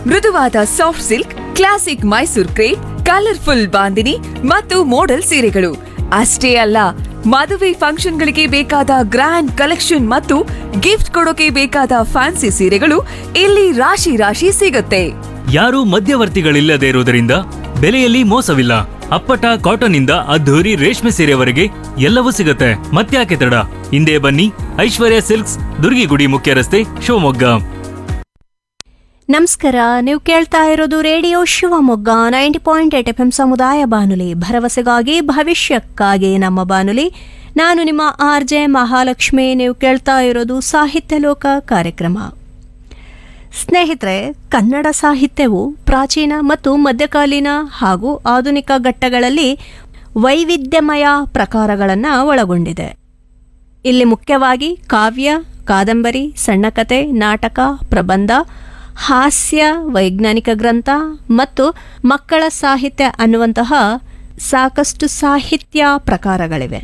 ಮೃದುವಾದ soft silk classic Mysore crepe colourful bandhani ಮತ್ತು modal ಸೀರೆಗಳು ಅಷ್ಟೇ ಅಲ್ಲ ಮದುವೆ ಫಂಕ್ಷನ್ಗಳಿಗೆ ಬೇಕಾದ ಗ್ರ್ಯಾಂಡ್ ಕಲೆಕ್ಷನ್ ಮತ್ತು ಗಿಫ್ಟ್ ಕೊಡೋಕೆ ಬೇಕಾದ ಫ್ಯಾನ್ಸಿ ಸೀರೆಗಳು ಇಲ್ಲಿ ರಾಶಿ ರಾಶಿ ಸಿಗುತ್ತೆ ಯಾರೂ ಮಧ್ಯವರ್ತಿಗಳಿಲ್ಲದೆ ಇರುವುದರಿಂದ ಬೆಲೆಯಲ್ಲಿ ಮೋಸವಿಲ್ಲ ಅಪ್ಪಟ ಕಾಟನ್ ಇಂದ ಅದ್ಧೂರಿ ರೇಷ್ಮೆ ಸೀರೆವರೆಗೆ ಎಲ್ಲವೂ ಸಿಗುತ್ತೆ ಮತ್ತ್ಯಾಕೆ ತಡ ಹಿಂದೆ ಬನ್ನಿ ಐಶ್ವರ್ಯ ಸಿಲ್ಕ್ಸ್ ದುರ್ಗಿಗುಡಿ ಮುಖ್ಯ ರಸ್ತೆ ಶಿವಮೊಗ್ಗ ನಮಸ್ಕಾರ ನೀವು ಕೇಳ್ತಾ ಇರೋದು radio Shivamogga ninety point eight F M ಸಮುದಾಯ ಬಾನುಲಿ ಭರವಸೆಗಾಗಿ ಭವಿಷ್ಯಕ್ಕಾಗಿ ನಮ್ಮ ಬಾನುಲಿ ನಾನು ನಿಮ್ಮ ಆರ್ ಜೆ ಮಹಾಲಕ್ಷ್ಮಿ ನೀವು ಕೇಳ್ತಾ ಇರೋದು ಸಾಹಿತ್ಯ ಲೋಕ ಕಾರ್ಯಕ್ರಮ ಸ್ನೇಹಿತರೆ ಕನ್ನಡ ಸಾಹಿತ್ಯವು ಪ್ರಾಚೀನ ಮತ್ತು ಮಧ್ಯಕಾಲೀನ ಹಾಗೂ ಆಧುನಿಕ ಘಟ್ಟಗಳಲ್ಲಿ ವೈವಿಧ್ಯಮಯ ಪ್ರಕಾರಗಳನ್ನು ಒಳಗೊಂಡಿದೆ ಇಲ್ಲಿ ಮುಖ್ಯವಾಗಿ ಕಾವ್ಯ ಕಾದಂಬರಿ ಸಣ್ಣಕತೆ ನಾಟಕ ಪ್ರಬಂಧ ಹಾಸ್ಯ ವೈಜ್ಞಾನಿಕ ಗ್ರಂಥ ಮತ್ತು ಮಕ್ಕಳ ಸಾಹಿತ್ಯ ಅನ್ನುವಂತಹ ಸಾಕಷ್ಟು ಸಾಹಿತ್ಯ ಪ್ರಕಾರಗಳಿವೆ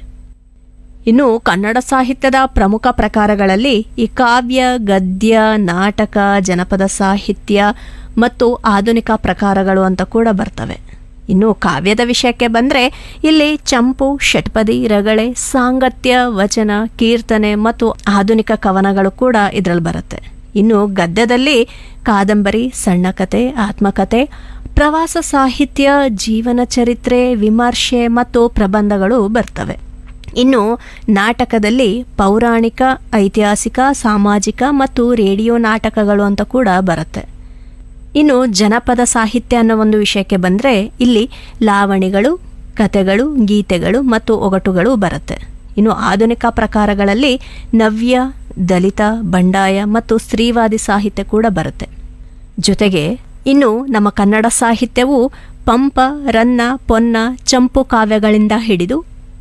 ಇನ್ನು ಕನ್ನಡ ಸಾಹಿತ್ಯದ ಪ್ರಮುಖ ಪ್ರಕಾರಗಳಲ್ಲಿ ಈ ಕಾವ್ಯ ಗದ್ಯ ನಾಟಕ ಜನಪದ ಸಾಹಿತ್ಯ ಮತ್ತು ಆಧುನಿಕ ಪ್ರಕಾರಗಳು ಅಂತ ಕೂಡ ಬರ್ತವೆ ಇನ್ನು ಕಾವ್ಯದ ವಿಷಯಕ್ಕೆ ಬಂದರೆ ಇಲ್ಲಿ ಚಂಪು ಷಟ್ಪದಿ ರಗಳೆ ಸಾಂಗತ್ಯ ವಚನ ಕೀರ್ತನೆ ಮತ್ತು ಆಧುನಿಕ ಕವನಗಳು ಕೂಡ ಇದರಲ್ಲಿ ಬರುತ್ತೆ ಇನ್ನು ಗದ್ಯದಲ್ಲಿ ಕಾದಂಬರಿ ಸಣ್ಣ ಕತೆ ಆತ್ಮಕತೆ ಪ್ರವಾಸ ಸಾಹಿತ್ಯ ಜೀವನ ಚರಿತ್ರೆ ವಿಮರ್ಶೆ ಮತ್ತು ಪ್ರಬಂಧಗಳು ಬರ್ತವೆ ಇನ್ನು ನಾಟಕದಲ್ಲಿ ಪೌರಾಣಿಕ ಐತಿಹಾಸಿಕ ಸಾಮಾಜಿಕ ಮತ್ತು ರೇಡಿಯೋ ನಾಟಕಗಳು ಅಂತ ಕೂಡ ಬರುತ್ತೆ ಇನ್ನು ಜನಪದ ಸಾಹಿತ್ಯ ಅನ್ನೋ ಒಂದು ವಿಷಯಕ್ಕೆ ಬಂದರೆ ಇಲ್ಲಿ ಲಾವಣಿಗಳು ಕತೆಗಳು ಗೀತೆಗಳು ಮತ್ತು ಒಗಟುಗಳು ಬರುತ್ತೆ ಇನ್ನು ಆಧುನಿಕ ಪ್ರಕಾರಗಳಲ್ಲಿ ನವ್ಯ ದಲಿತ ಬಂಡಾಯ ಮತ್ತು ಸ್ತ್ರೀವಾದಿ ಸಾಹಿತ್ಯ ಕೂಡ ಬರುತ್ತೆ ಜೊತೆಗೆ ಇನ್ನು ನಮ್ಮ ಕನ್ನಡ ಸಾಹಿತ್ಯವು ಪಂಪ ರನ್ನ ಪೊನ್ನ ಚಂಪು ಕಾವ್ಯಗಳಿಂದ ಹಿಡಿದು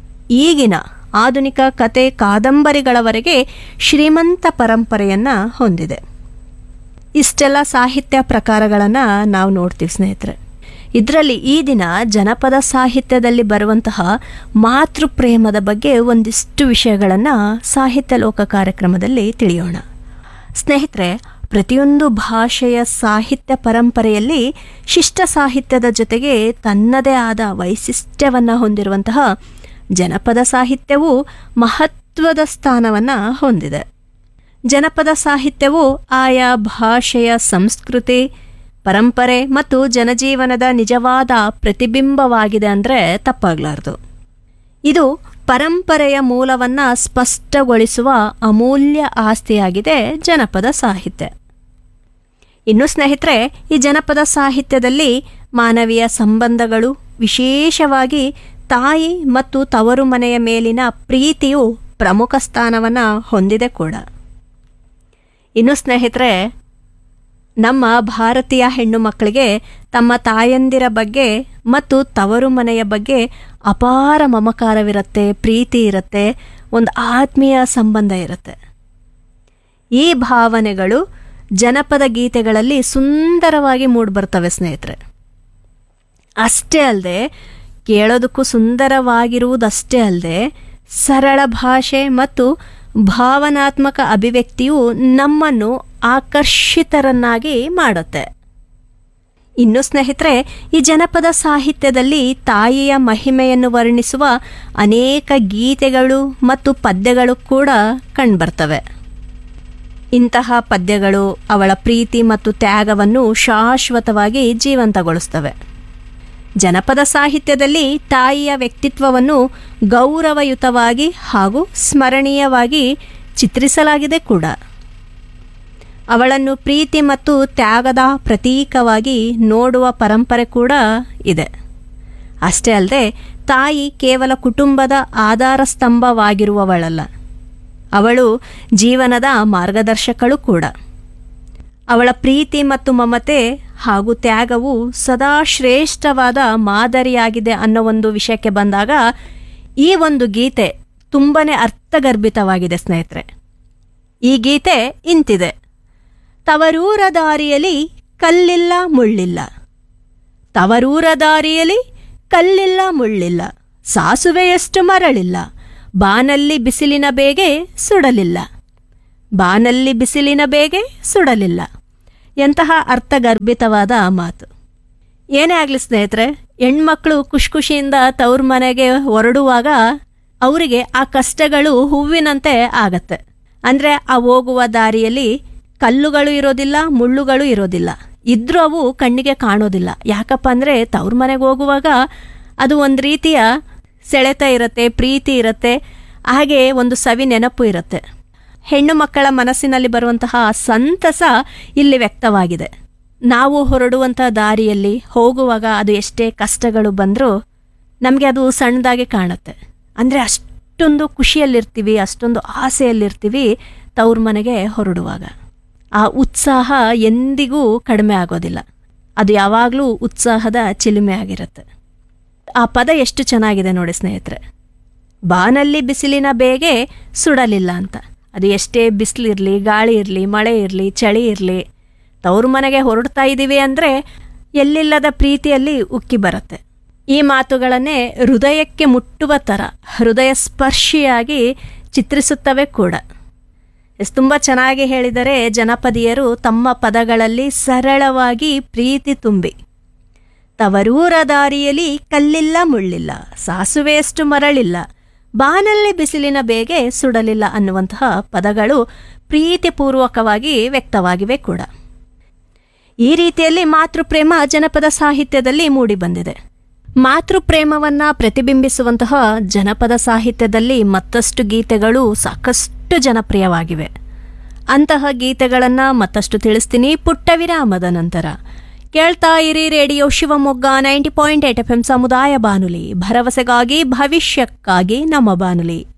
ಈಗಿನ ಆಧುನಿಕ ಕತೆ ಕಾದಂಬರಿಗಳವರೆಗೆ ಶ್ರೀಮಂತ ಪರಂಪರೆಯನ್ನು ಹೊಂದಿದೆ ಇಷ್ಟೆಲ್ಲ ಸಾಹಿತ್ಯ ಪ್ರಕಾರಗಳನ್ನು ನಾವು ನೋಡ್ತೀವಿ ಸ್ನೇಹಿತರೆ ಇದರಲ್ಲಿ ಈ ದಿನ ಜನಪದ ಸಾಹಿತ್ಯದಲ್ಲಿ ಬರುವಂತಹ ಮಾತೃ ಪ್ರೇಮದ ಬಗ್ಗೆ ಒಂದಿಷ್ಟು ವಿಷಯಗಳನ್ನು ಸಾಹಿತ್ಯ ಲೋಕ ಕಾರ್ಯಕ್ರಮದಲ್ಲಿ ತಿಳಿಯೋಣ ಸ್ನೇಹಿತರೆ ಪ್ರತಿಯೊಂದು ಭಾಷೆಯ ಸಾಹಿತ್ಯ ಪರಂಪರೆಯಲ್ಲಿ ಶಿಷ್ಟ ಸಾಹಿತ್ಯದ ಜೊತೆಗೆ ತನ್ನದೇ ಆದ ವೈಶಿಷ್ಟ್ಯವನ್ನು ಹೊಂದಿರುವಂತಹ ಜನಪದ ಸಾಹಿತ್ಯವು ಮಹತ್ವದ ಸ್ಥಾನವನ್ನು ಹೊಂದಿದೆ ಜನಪದ ಸಾಹಿತ್ಯವು ಆಯಾ ಭಾಷೆಯ ಸಂಸ್ಕೃತಿ ಪರಂಪರೆ ಮತ್ತು ಜನಜೀವನದ ನಿಜವಾದ ಪ್ರತಿಬಿಂಬವಾಗಿದೆ ಅಂದರೆ ತಪ್ಪಾಗಲಾರದು ಇದು ಪರಂಪರೆಯ ಮೂಲವನ್ನು ಸ್ಪಷ್ಟಗೊಳಿಸುವ ಅಮೂಲ್ಯ ಆಸ್ತಿಯಾಗಿದೆ ಜನಪದ ಸಾಹಿತ್ಯ ಇನ್ನು ಸ್ನೇಹಿತರೆ ಈ ಜನಪದ ಸಾಹಿತ್ಯದಲ್ಲಿ ಮಾನವೀಯ ಸಂಬಂಧಗಳು ವಿಶೇಷವಾಗಿ ತಾಯಿ ಮತ್ತು ತವರು ಮನೆಯ ಮೇಲಿನ ಪ್ರೀತಿಯು ಪ್ರಮುಖ ಸ್ಥಾನವನ್ನು ಹೊಂದಿದೆ ಕೂಡ ಇನ್ನು ಸ್ನೇಹಿತರೆ ನಮ್ಮ ಭಾರತೀಯ ಹೆಣ್ಣು ಮಕ್ಕಳಿಗೆ ತಮ್ಮ ತಾಯಂದಿರ ಬಗ್ಗೆ ಮತ್ತು ತವರು ಮನೆಯ ಬಗ್ಗೆ ಅಪಾರ ಮಮಕಾರವಿರುತ್ತೆ ಪ್ರೀತಿ ಇರುತ್ತೆ ಒಂದು ಆತ್ಮೀಯ ಸಂಬಂಧ ಇರುತ್ತೆ ಈ ಭಾವನೆಗಳು ಜನಪದ ಗೀತೆಗಳಲ್ಲಿ ಸುಂದರವಾಗಿ ಮೂಡಿಬರ್ತವೆ ಸ್ನೇಹಿತರೆ ಅಷ್ಟೇ ಅಲ್ಲದೆ ಕೇಳೋದಕ್ಕೂ ಸುಂದರವಾಗಿರುವುದಷ್ಟೇ ಅಲ್ಲದೆ ಸರಳ ಭಾಷೆ ಮತ್ತು ಭಾವನಾತ್ಮಕ ಅಭಿವ್ಯಕ್ತಿಯು ನಮ್ಮನ್ನು ಆಕರ್ಷಿತರನ್ನಾಗಿ ಮಾಡುತ್ತೆ ಇನ್ನು ಸ್ನೇಹಿತರೆ ಈ ಜನಪದ ಸಾಹಿತ್ಯದಲ್ಲಿ ತಾಯಿಯ ಮಹಿಮೆಯನ್ನು ವರ್ಣಿಸುವ ಅನೇಕ ಗೀತೆಗಳು ಮತ್ತು ಪದ್ಯಗಳು ಕೂಡ ಕಂಡುಬರ್ತವೆ ಇಂತಹ ಪದ್ಯಗಳು ಅವಳ ಪ್ರೀತಿ ಮತ್ತು ತ್ಯಾಗವನ್ನು ಶಾಶ್ವತವಾಗಿ ಜೀವಂತಗೊಳಿಸ್ತವೆ ಜನಪದ ಸಾಹಿತ್ಯದಲ್ಲಿ ತಾಯಿಯ ವ್ಯಕ್ತಿತ್ವವನ್ನು ಗೌರವಯುತವಾಗಿ ಹಾಗೂ ಸ್ಮರಣೀಯವಾಗಿ ಚಿತ್ರಿಸಲಾಗಿದೆ ಕೂಡ ಅವಳನ್ನು ಪ್ರೀತಿ ಮತ್ತು ತ್ಯಾಗದ ಪ್ರತೀಕವಾಗಿ ನೋಡುವ ಪರಂಪರೆ ಕೂಡ ಇದೆ ಅಷ್ಟೇ ಅಲ್ಲದೆ ತಾಯಿ ಕೇವಲ ಕುಟುಂಬದ ಆಧಾರ ಸ್ತಂಭವಾಗಿರುವವಳಲ್ಲ ಅವಳು ಜೀವನದ ಮಾರ್ಗದರ್ಶಕಳು ಕೂಡ ಅವಳ ಪ್ರೀತಿ ಮತ್ತು ಮಮತೆ ಹಾಗೂ ತ್ಯಾಗವು ಸದಾ ಶ್ರೇಷ್ಠವಾದ ಮಾದರಿಯಾಗಿದೆ ಅನ್ನೋ ಒಂದು ವಿಷಯಕ್ಕೆ ಬಂದಾಗ ಈ ಒಂದು ಗೀತೆ ತುಂಬನೇ ಅರ್ಥಗರ್ಭಿತವಾಗಿದೆ ಸ್ನೇಹಿತರೆ ಈ ಗೀತೆ ಇಂತಿದೆ ತವರೂರ ದಾರಿಯಲ್ಲಿ ಕಲ್ಲಿಲ್ಲ ಮುಳ್ಳಿಲ್ಲ ತವರೂರ ದಾರಿಯಲ್ಲಿ ಕಲ್ಲಿಲ್ಲ ಮುಳ್ಳಿಲ್ಲ ಸಾಸುವೆಯಷ್ಟು ಮರಳಿಲ್ಲ ಬಾನಲ್ಲಿ ಬಿಸಿಲಿನ ಬೇಗೆ ಸುಡಲಿಲ್ಲ ಬಾನಲ್ಲಿ ಬಿಸಿಲಿನ ಬೇಗೆ ಸುಡಲಿಲ್ಲ ಎಂತಹ ಅರ್ಥಗರ್ಭಿತವಾದ ಮಾತು ಏನೇ ಆಗಲಿ ಸ್ನೇಹಿತರೆ ಹೆಣ್ಮಕ್ಳು ಖುಷಿ ಖುಷಿಯಿಂದ ತವ್ರ ಮನೆಗೆ ಹೊರಡುವಾಗ ಅವರಿಗೆ ಆ ಕಷ್ಟಗಳು ಹೂವಿನಂತೆ ಆಗತ್ತೆ ಅಂದರೆ ಆ ಹೋಗುವ ದಾರಿಯಲ್ಲಿ ಕಲ್ಲುಗಳು ಇರೋದಿಲ್ಲ ಮುಳ್ಳುಗಳು ಇರೋದಿಲ್ಲ ಇದ್ರೂ ಅವು ಕಣ್ಣಿಗೆ ಕಾಣೋದಿಲ್ಲ ಯಾಕಪ್ಪ ಅಂದರೆ ತವ್ರ ಮನೆಗೆ ಹೋಗುವಾಗ ಅದು ಒಂದು ರೀತಿಯ ಸೆಳೆತ ಇರುತ್ತೆ ಪ್ರೀತಿ ಇರುತ್ತೆ ಹಾಗೆ ಒಂದು ಸವಿ ನೆನಪು ಇರುತ್ತೆ ಹೆಣ್ಣು ಮಕ್ಕಳ ಮನಸ್ಸಿನಲ್ಲಿ ಬರುವಂತಹ ಸಂತಸ ಇಲ್ಲಿ ವ್ಯಕ್ತವಾಗಿದೆ ನಾವು ಹೊರಡುವಂಥ ದಾರಿಯಲ್ಲಿ ಹೋಗುವಾಗ ಅದು ಎಷ್ಟೇ ಕಷ್ಟಗಳು ಬಂದರೂ ನಮಗೆ ಅದು ಸಣ್ಣದಾಗಿ ಕಾಣುತ್ತೆ ಅಂದರೆ ಅಷ್ಟೊಂದು ಖುಷಿಯಲ್ಲಿರ್ತೀವಿ ಅಷ್ಟೊಂದು ಆಸೆಯಲ್ಲಿರ್ತೀವಿ ತವ್ರ ಮನೆಗೆ ಹೊರಡುವಾಗ ಆ ಉತ್ಸಾಹ ಎಂದಿಗೂ ಕಡಿಮೆ ಆಗೋದಿಲ್ಲ ಅದು ಯಾವಾಗಲೂ ಉತ್ಸಾಹದ ಚಿಲುಮೆ ಆಗಿರುತ್ತೆ ಆ ಪದ ಎಷ್ಟು ಚೆನ್ನಾಗಿದೆ ನೋಡಿ ಸ್ನೇಹಿತರೆ ಬಾನಲ್ಲಿ ಬಿಸಿಲಿನ ಬೇಗೆ ಸುಡಲಿಲ್ಲ ಅಂತ ಅದು ಎಷ್ಟೇ ಬಿಸಿಲಿರಲಿ ಗಾಳಿ ಇರಲಿ ಮಳೆ ಇರಲಿ ಚಳಿ ಇರಲಿ ತವ್ರ ಮನೆಗೆ ಹೊರಡ್ತಾ ಇದ್ದೀವಿ ಅಂದರೆ ಎಲ್ಲಿಲ್ಲದ ಪ್ರೀತಿಯಲ್ಲಿ ಉಕ್ಕಿ ಬರುತ್ತೆ ಈ ಮಾತುಗಳನ್ನೇ ಹೃದಯಕ್ಕೆ ಮುಟ್ಟುವ ಥರ ಹೃದಯ ಸ್ಪರ್ಶಿಯಾಗಿ ಚಿತ್ರಿಸುತ್ತವೆ ಕೂಡ ಎಸ್ ತುಂಬ ಚೆನ್ನಾಗಿ ಹೇಳಿದರೆ ಜನಪದಿಯರು ತಮ್ಮ ಪದಗಳಲ್ಲಿ ಸರಳವಾಗಿ ಪ್ರೀತಿ ತುಂಬಿ ತವರೂರ ದಾರಿಯಲ್ಲಿ ಕಲ್ಲಿಲ್ಲ ಮುಳ್ಳಿಲ್ಲ ಸಾಸುವೆಯಷ್ಟು ಮರಳಿಲ್ಲ ಬಾನಲ್ಲಿ ಬಿಸಿಲಿನ ಬೇಗೆ ಸುಡಲಿಲ್ಲ ಅನ್ನುವಂತಹ ಪದಗಳು ಪ್ರೀತಿಪೂರ್ವಕವಾಗಿ ವ್ಯಕ್ತವಾಗಿವೆ ಕೂಡ ಈ ರೀತಿಯಲ್ಲಿ ಮಾತೃಪ್ರೇಮ ಜನಪದ ಸಾಹಿತ್ಯದಲ್ಲಿ ಮೂಡಿಬಂದಿದೆ ಮಾತೃಪ್ರೇಮವನ್ನ ಪ್ರತಿಬಿಂಬಿಸುವಂತಹ ಜನಪದ ಸಾಹಿತ್ಯದಲ್ಲಿ ಮತ್ತಷ್ಟು ಗೀತೆಗಳು ಸಾಕಷ್ಟು ಜನಪ್ರಿಯವಾಗಿವೆ ಅಂತಹ ಗೀತೆಗಳನ್ನು ಮತ್ತಷ್ಟು ತಿಳಿಸ್ತೀನಿ ಪುಟ್ಟ ವಿರಾಮದ ನಂತರ ಕೇಳ್ತಾ ಇರಿ radio Shivamogga ninety point eight F M ಸಮುದಾಯ ಬಾನುಲಿ ಭರವಸೆಗಾಗಿ ಭವಿಷ್ಯಕ್ಕಾಗಿ ನಮ್ಮ ಬಾನುಲಿ